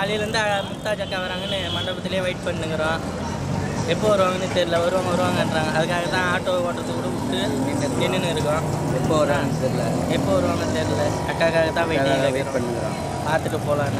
காலையிலேருந்து மும்தாஜ் அக்கா வராங்கன்னு மண்டபத்திலே வெயிட் பண்ணுங்கிறோம் எப்போ வருவாங்கன்னு தெரியல வருவாங்க வருவாங்கன்றாங்க அதுக்காக தான் ஆட்டோ ஓட்டுறதுக்கு கூட விட்டு நின்றுன்னு இருக்கோம் எப்போ வரான்னு தெரியல எப்போ வருவாங்கன்னு தெரியல அக்காக்காக தான் வெயிட்டிங் வெயிட் பண்ணுறோம் பார்த்துட்டு போகலான்னு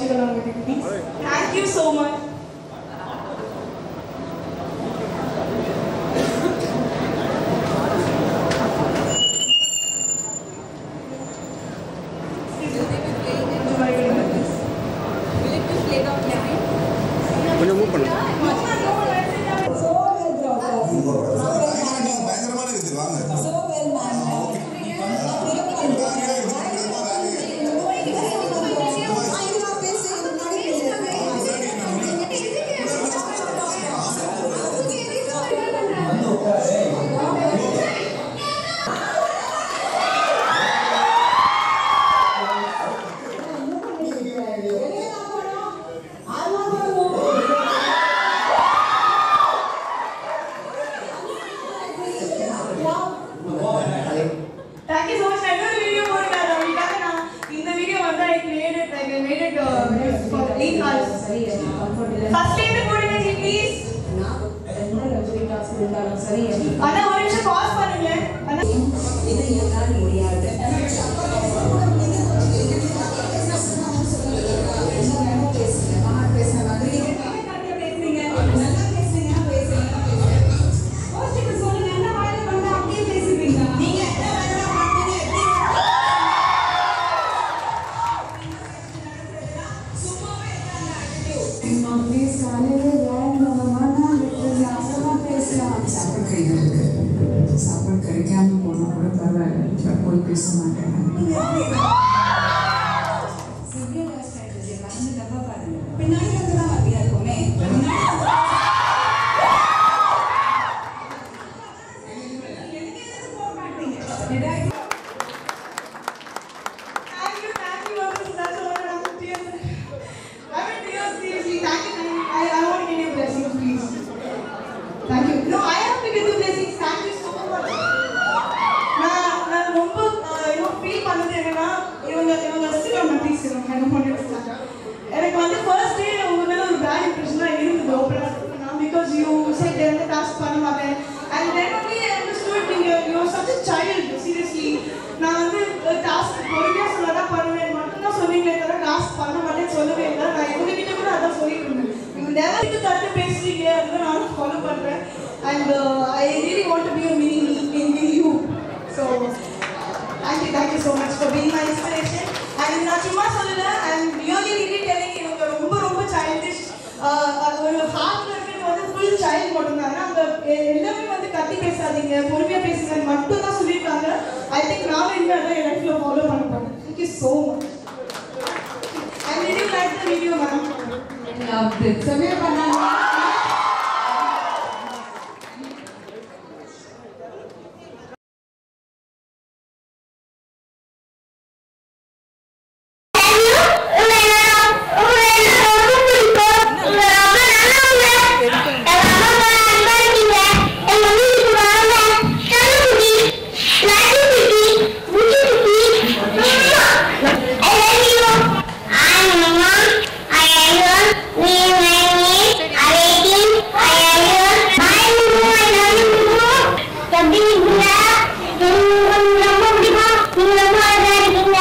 Kaushik along with you, please. Thank you so much. கொஞ்சம் மூவ் பண்ணுங்க பயங்கரமான இருக்குது வாங்க Thank you so much. நான் இன்னொரு வீடியோ போடுறேன் அவங்களுக்காக நான் இந்த வீடியோ வந்து I made it like I made it uh, for eight hours. First ல இருந்து போடுங்க ஜி ப்ளீஸ் அண்ணா ஒரு நிமிஷம் பாஸ் பண்ணுங்க அண்ணா இது என்னால் முடியாது சாப்பாடு கைகளுக்கு சாப்பாடு கிடைக்காம போனா கூட பரவாயில்ல போய் பேச மாட்டேன் பின்னாடி வந்து தான் வசதியா இருக்குமே Thank you, thank you, Mrs. That's all I'm in tears. I'm in tears, seriously. Thank you, thank you. I, I want to get your blessings, please. Thank you. No, I have to get the blessings. Thank you so much. நான் நான் ரொம்ப இன்னும் feel பண்ணது என்னன்னா இவங்க இவங்க வச்சுக்கோங்க please I don't want to start. எனக்கு வந்து ஃபர்ஸ்ட் டே உங்க மேல ஒரு பேட் இம்ப்ரெஷன் தான் இருந்தது ஓப்பனா பிகாஸ் யூ செட் எந்த டாஸ்க் பண்ண மாட்டேன் and then only I understood நீங்க you are such a child seriously நான் வந்து டாஸ்க் பொறுமையா சொல்லதான் பண்ணுவேன் மட்டும் தான் சொன்னீங்களே தவிர டாஸ்க் பண்ண மாட்டேன்னு சொல்லவே இல்லை நான் இவங்க கிட்ட கூட அதான் சொல்லிட்டு இருந்தேன் இவங்க நேரத்துக்கு தட்டு பேசுறீங்க அதுதான் நானும் ஃபாலோ பண்றேன் and I really want to be a mini me in you so thank you thank you so much for being my inspiration and நான் சும்மா சொல்லல and really really telling இவங்க ரொம்ப ரொம்ப childish ஆஹ் ஒரு ஹார்ட்ல இருக்கிறது வந்து ஃபுல் சைல்ட் மட்டும்தான் அந்த எல்லாமே வந்து கத்தி பேசாதீங்க பொறுமையா பேசுங்க மட்டும் தான் சொல்லியிருக்காங்க ஐ திங்க் நானும் இன்னும் அதான் என் லைஃப்ல ஃபாலோ பண்ண போறேன் thank you so much I really like the video ma'am loved it. Samir Banana. எப்படி இருக்கீங்க எனக்கு ரொம்ப பிடிக்கும் நீங்க ரொம்ப அழகா இருக்கீங்க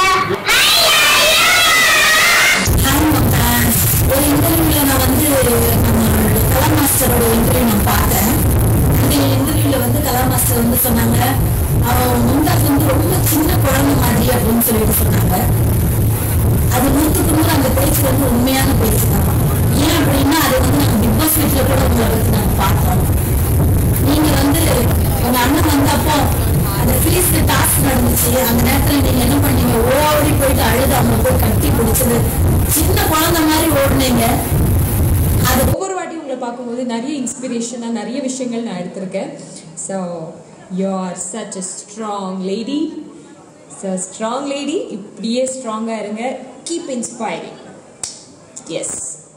ஒரு இன்டர்வியூல நான் வந்து நம்மளோட கலா மாஸ்டரோட இன்டர்வியூ நான் பார்த்தேன் அந்த இன்டர்வியூல வந்து கலா மாஸ்டர் வந்து சொன்னாங்க அவன் முந்தாஸ் வந்து ரொம்ப சின்ன குழந்தை மாதிரி அப்படின்னு சொல்லிட்டு சொன்னாங்க அது நூற்றுக்கு நூறு அந்த பேச்சு வந்து உண்மையான பேச்சு தான் ஏன் அப்படின்னா அது வந்து நாங்கள் பிக் பாஸ் வீட்டில் கூட உங்களை பற்றி நாங்கள் பார்த்தோம் நீங்க வந்து உங்க அண்ணன் வந்தப்போ அந்த ஃபீஸ் டாஸ்க் நடந்துச்சு அந்த நேரத்துல நீங்க என்ன பண்ணீங்க ஓடி போயிட்டு அழுது அவங்க போய் கட்டி பிடிச்சது சின்ன குழந்தை மாதிரி ஓடுனீங்க அது ஒவ்வொரு வாட்டி உங்களை பார்க்கும்போது நிறைய இன்ஸ்பிரேஷனாக நிறைய விஷயங்கள் நான் எடுத்திருக்கேன் so you are such a strong lady so strong lady இப்படியே ஸ்ட்ராங்காக இருங்க keep inspiring yes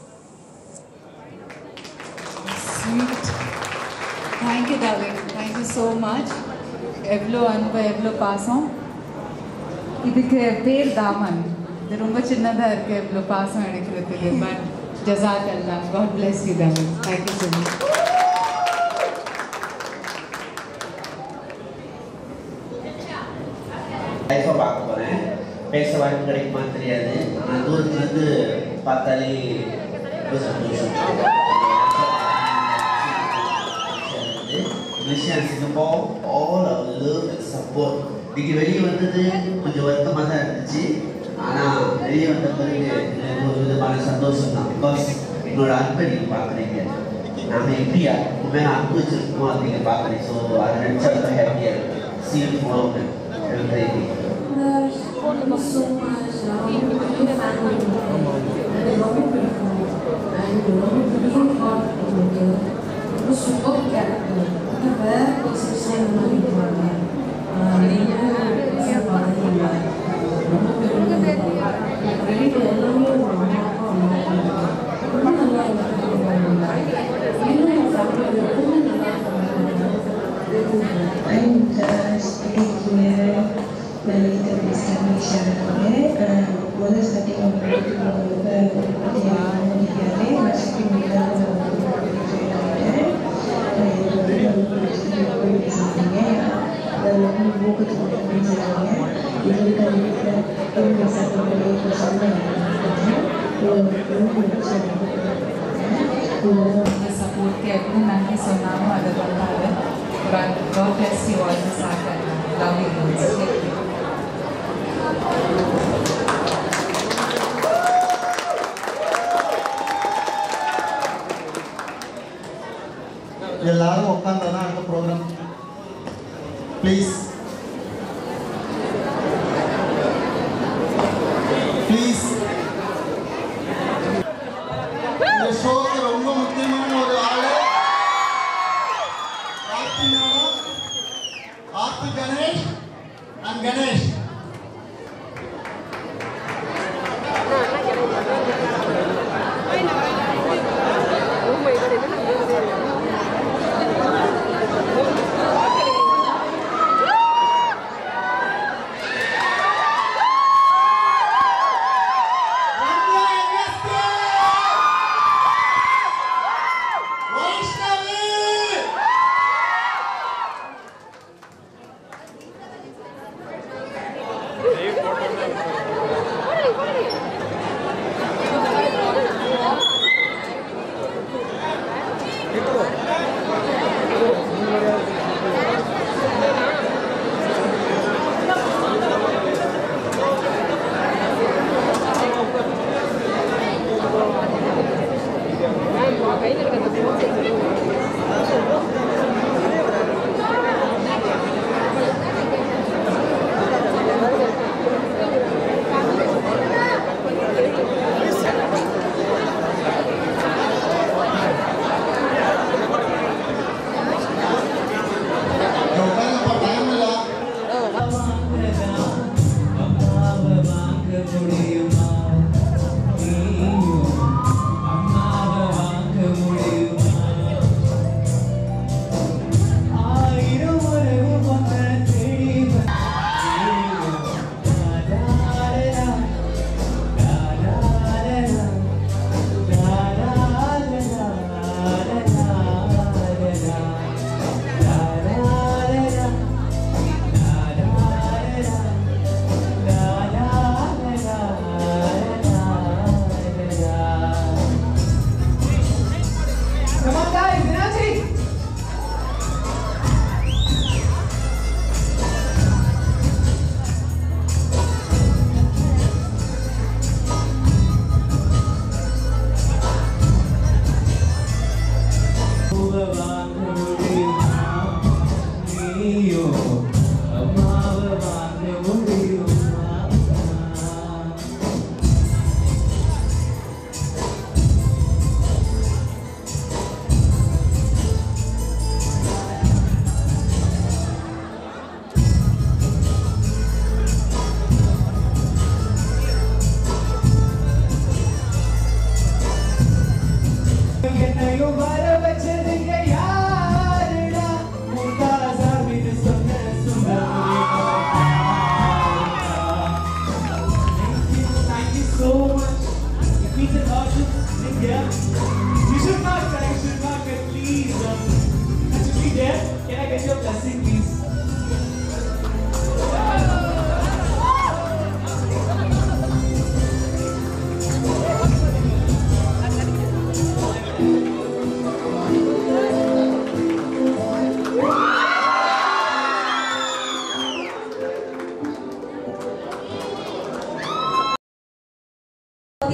sweet thank you darling thank you so much எவ்வளோ அன்பு எவ்வளோ பாசம் இதுக்கு பேர் தாமன் இது ரொம்ப சின்னதாக இருக்குது எவ்வளோ பாசம் எடுக்கிறதுக்கு பட் ஜசாக் அல்லா God bless you Thaman thank you so much லைஃப்பை பார்க்க போகிறேன் பேச வாய்ப்பு கிடைக்குமான்னு தெரியாது ஆனால் தூரத்துலேருந்து பார்த்தாலே ரொம்ப சந்தோஷம் Malaysia Singapore all our love and support இன்னைக்கு வெளியே வந்தது கொஞ்சம் வருத்தமாக தான் இருந்துச்சு ஆனால் வெளியே வந்த பிறகு எனக்கு ஒரு விதமான சந்தோஷம் தான் பிகாஸ் என்னோட அன்பை நீங்கள் பார்க்குறீங்க நாம எப்படியா உண்மையாக அன்பு வச்சிருக்கோமோ அதை நீங்கள் பார்க்குறீங்க ஸோ அதை நினச்சா ரொம்ப ஹாப்பியாக இருக்கு சீல் follow everything. I'm just speaking here Lalita Bisamisha முதல் ஸ்டார்டிங் உங்களுக்கு முடியாது மறுபடியும் மீதான பேசுறீங்க அதில் வந்து ஊக்கத்துக்கு மட்டும் பேசுறாங்க எங்களுக்கு அது வீட்டில் இவங்க சட்டப்படி இப்போ உங்க சப்போர்ட்க்கு எப்போ நன்றி சொன்னாலும் அதை பண்ணாரு but God bless you all this happened. Love you guys. Thank you. எல்லாரும் உட்காந்தோன்னா அடுத்த ப்ரோக்ராம் ப்ளீஸ் ப்ளீஸ் இந்த ஷோக்கு ரொம்ப முக்கியமான ஒரு ஆளு ஆர்த்தி மேடம் ஆர்த்தி கணேஷ் அண்ட் கணேஷ்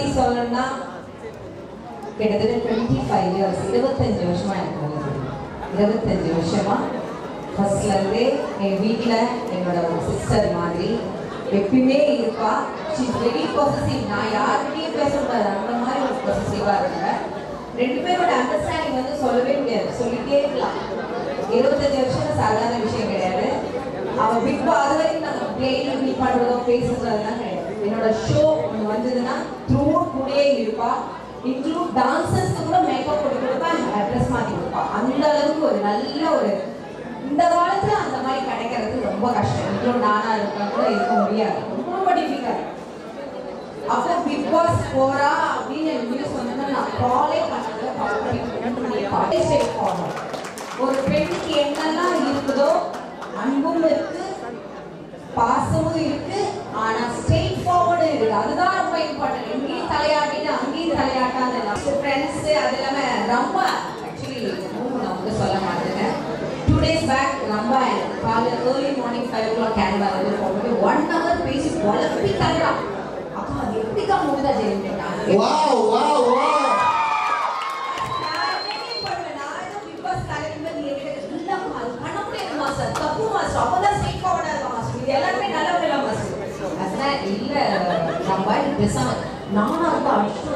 பத்தி சொல்லணும்னா கிட்டத்தட்ட டுவெண்ட்டி ஃபைவ் இயர்ஸ் இருபத்தஞ்சு வருஷமா எனக்கு நல்லது இருபத்தஞ்சு வருஷமா ஃபர்ஸ்ட்ல இருந்தே என் வீட்டில் என்னோட ஒரு சிஸ்டர் மாதிரி எப்பயுமே இருப்பா ஷீஸ் வெரி பாசிட்டிவ் நான் யார்கிட்டயும் பேசக்கூடாது அந்த மாதிரி ஒரு பாசிட்டிவாக இருந்தேன் ரெண்டு பேரோட அண்டர்ஸ்டாண்டிங் வந்து சொல்லவே முடியாது சொல்லிட்டே இருக்கலாம் இருபத்தஞ்சு வருஷம் சாதாரண விஷயம் கிடையாது அவன் பிக் பாஸ் அது வரைக்கும் நாங்கள் பிளேயில் மீட் பண்ணுறதோ பேசுறதோ அதெல்லாம் கிடையாது என்னோட ஷோ ஒன்று வந்ததுன்னா த்ரூ கூடயே இருப்பா இன்க்ளூட் டான்சர்ஸ்க்கு கூட மேக்கப் போட்டு கொடுப்பா ட்ரெஸ் மாற்றி கொடுப்பா அந்த அளவுக்கு ஒரு நல்ல ஒரு இந்த காலத்துல அந்த மாதிரி கிடைக்கிறது ரொம்ப கஷ்டம் இன்க்ளூட் நானா இருக்கா கூட இருக்க முடியாது ரொம்ப டிஃபிகல்ட் அப்போ பிக் பாஸ் போறா அப்படின்னு நியூஸ் வந்ததுன்னா நான் காலே பண்ணல காலேஜ் போனோம் ஒரு பெண்ணுக்கு என்னெல்லாம் இருக்குதோ அன்பும் இருக்கு பாசமும் இருக்கு ஆனா ஸ்ட்ரெயிட் ஃபார்வர்டு இருக்கு அதுதான் ரொம்ப இம்பார்ட்டன்ட் இங்கேயும் தலையாட்டிட்டு அங்கேயும் தலையாட்டாது ஃப்ரெண்ட்ஸ் அது இல்லாம ரொம்ப ஆக்சுவலி நான் வந்து சொல்ல மாட்டேன் டூ டேஸ் பேக் ரொம்ப காலையில் early morning five o'clock Kerala வந்து போகும்போது ஒன் ஹவர் பேசி குழப்பி தரலாம் அப்போ அது எப்படிக்கா முடிதா ஜெயிலிட்டேன் Wow, wow, wow. எல்லாருமே நல்லவங்க மாஸ்டர் அதனால இல்ல நம்ம பேசாம நானும் ரொம்ப அடிச்சுட்டு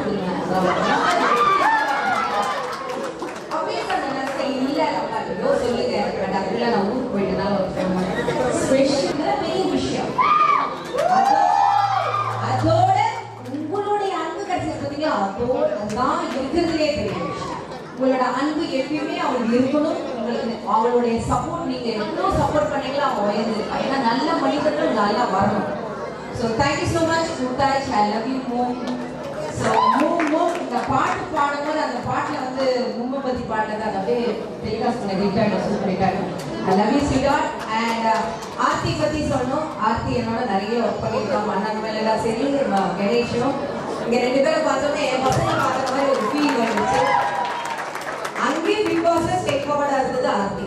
அப்படியே சொன்னேன் இல்ல நம்ம ஏதோ சொல்லுங்க பட் அதுல நான் ஊருக்கு போயிட்டனால ஸ்பெஷல் பெரிய விஷயம் அதோ- அதோட உங்களுடைய அன்பு கிடைச்சது பார்த்தீங்களா அதோட அதுதான் இருக்கிறதுலே பெரிய விஷயம் உங்களோட அன்பு எப்பயுமே அவங்களுக்கு இருக்கணும் உங்களுக்கு அவளுடைய சப்போர்ட் நீங்க எவ்வளோ சப்போர்ட் பண்ணீங்களோ அவன் உயர்ந்திருப்பா ஏன்னா நல்ல மனிதர்கள் நல்லா வரணும் ஸோ தேங்க்யூ ஸோ மச் முத்தாஜ் I love you mom so move move இந்த பாட்டு பாடும்போது அந்த பாட்டில் வந்து மும்பை பற்றி பாட்டில் தான் அப்படியே டெலிகாஸ்ட் பண்ண hit super hit I love you sweetheart and Aarthi பற்றி சொல்லணும் ஆர்த்தி என்னோட நிறைய ஒர்க் பண்ணியிருக்காங்க அண்ணன் மேலாம் சரி ம- கணேஷும் இங்கே ரெண்டு பேரும் பார்த்தோன்னே என் பசங்க பார்க்குற மாதிரி ஒரு ஃபீல் வந்துச்சு அங்கேயும் பிக் பாஸ்ல ஸ்டேட் ஃபார்வர்டாக இருந்தது Aarthi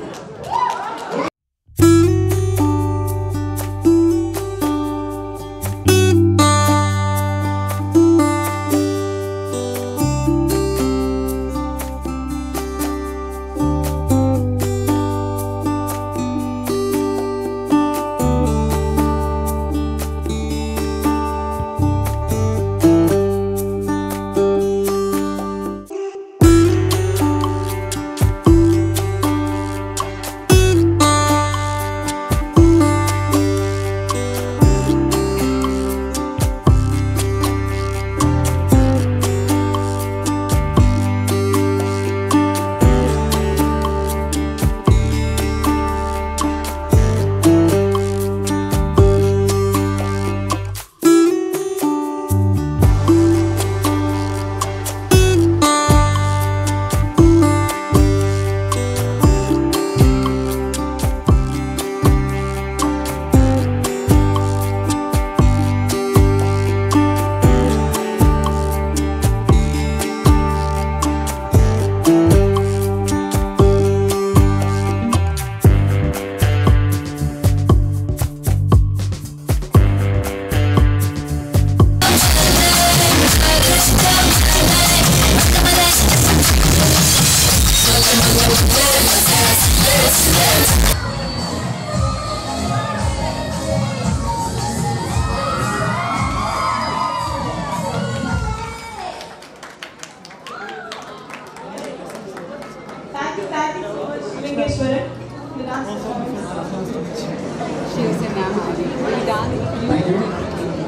Thank you, thank you so much, Lingeshwaran. The dance performance. She was a ma'am. He danced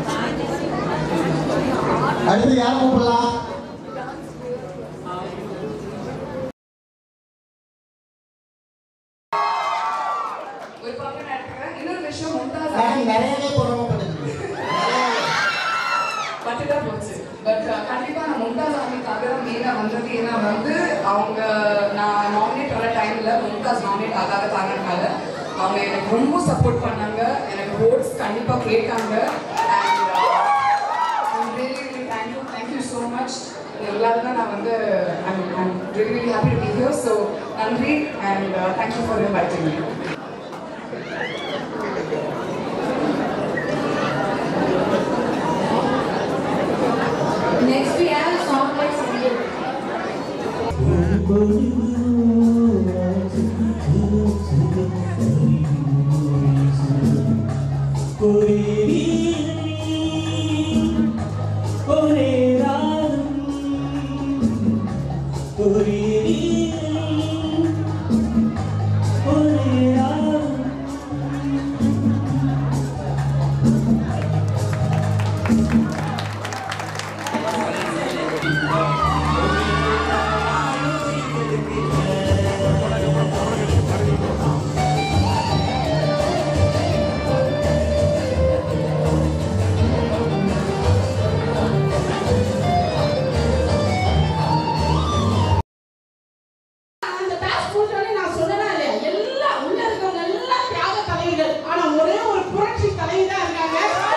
அடுத்து யாரை கூப்பிடலாம் ஒரு பக்கம் நடக்கிறேன் இன்னொரு விஷயம் மும்தாஸ் நான் நிறையவே பொறாமப்பட்டிருக்கேன் பட்டுட்டா போச்சு பட் கண்டிப்பா நான் மும்தாஸ் ஆமிக்காக தான் மெயினாக வந்தது ஏன்னா வந்து அவங்க நான் நாமினேட் வர டைம்ல மும்தாஸ் நாமினேட் ஆகாத காரணத்தால அவங்க எனக்கு ரொம்ப சப்போர்ட் பண்ணாங்க எனக்கு ஓட்ஸ் கண்டிப்பா கேட்டாங்க and really really thank you thank you so much எல்லாரும் தான் நான் வந்து I'm I'm really really happy to be here so நன்றி and thank you for inviting me Next ஒரே ராகம் ஒரே ஒரே ராகம் அந்த டாஸ்க் முடிச்சோடனே நான் சொன்னேனா இல்லையா எல்லாம் உள்ள இருக்கவங்க எல்லாம் தியாக தலைவிகள் ஆனா ஒரே ஒரு புரட்சி தலைவி தான் இருக்காங்க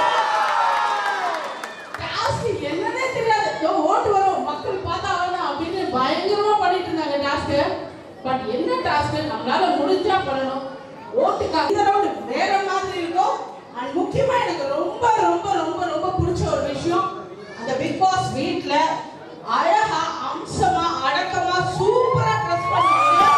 டாஸ்க் என்னன்னே தெரியாது இதோ ஓட்டு வரும் மக்கள் பார்த்தா வேணும் அப்படின்னு பயங்கரமா பண்ணிட்டு இருந்தாங்க டாஸ்க் பட் என்ன டாஸ்க் நம்மளால முடிஞ்சா பண்ணணும் ஓட்டுக்காக இந்த ரவுண்ட் வேற மாதிரி இருக்கும் அண்ட் முக்கியமா எனக்கு ரொம்ப ரொம்ப ரொம்ப ரொம்ப பிடிச்ச ஒரு விஷயம் அந்த பிக் பாஸ் வீட்ல அழகா அம்சமா அடக்கமா சூப்பரா ட்ரெஸ் பண்ணி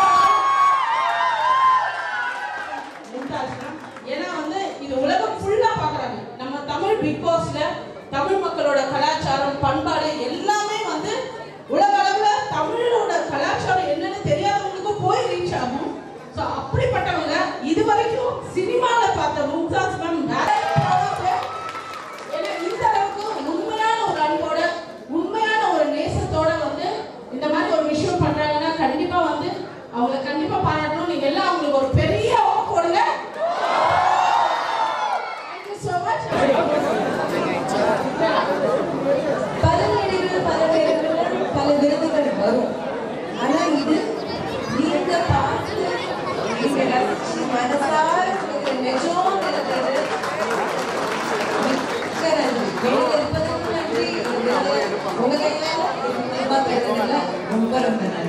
மும்தாஜ்னா, ஏன்னா வந்து இது உலகம் ஃபுல்லா பாக்குறாங்க நம்ம தமிழ் பிக் பாஸ்ல தமிழ் மக்களோட கலாச்சாரம் பண்பாடு எல்லாமே வந்து உலக அளவுல தமிழோட கலாச்சாரம் என்னன்னு தெரியாதவங்களுக்கும் போய் ரீச் ஆகும் ஸோ அப்படிப்பட்டவங்க இது வரைக்கும் சினிமால பார்த்த மும்தாஜ் மேம் வேற அளவுக்கு ஏன்னா இந்த அளவுக்கு உண்மையான ஒரு அன்போட உண்மையான ஒரு நேசத்தோட வந்து இந்த மாதிரி ஒரு விஷயம் பண்றாங்கன்னா கண்டிப்பா வந்து அவங்களை கண்டிப்பா பாராட்டணும் நீங்க எல்லாம் அவங்களுக்கு ஒரு பெரிய ஓ போடுங்க Thank you so much. பல மேடைகள் பல நேரங்கள் பல விருதுகள் வரும் ஆனா இது நீங்க பார்த்து நீங்க ரசிச்சு மனசார கொடுக்குற நிஜம் இருக்கிறது மிக்க நன்றி வெளியில இருப்பதற்கு நன்றி இந்த விருது உங்க கையால இது மூலமா பெறுறதுல ரொம்ப ரொம்ப நன்றி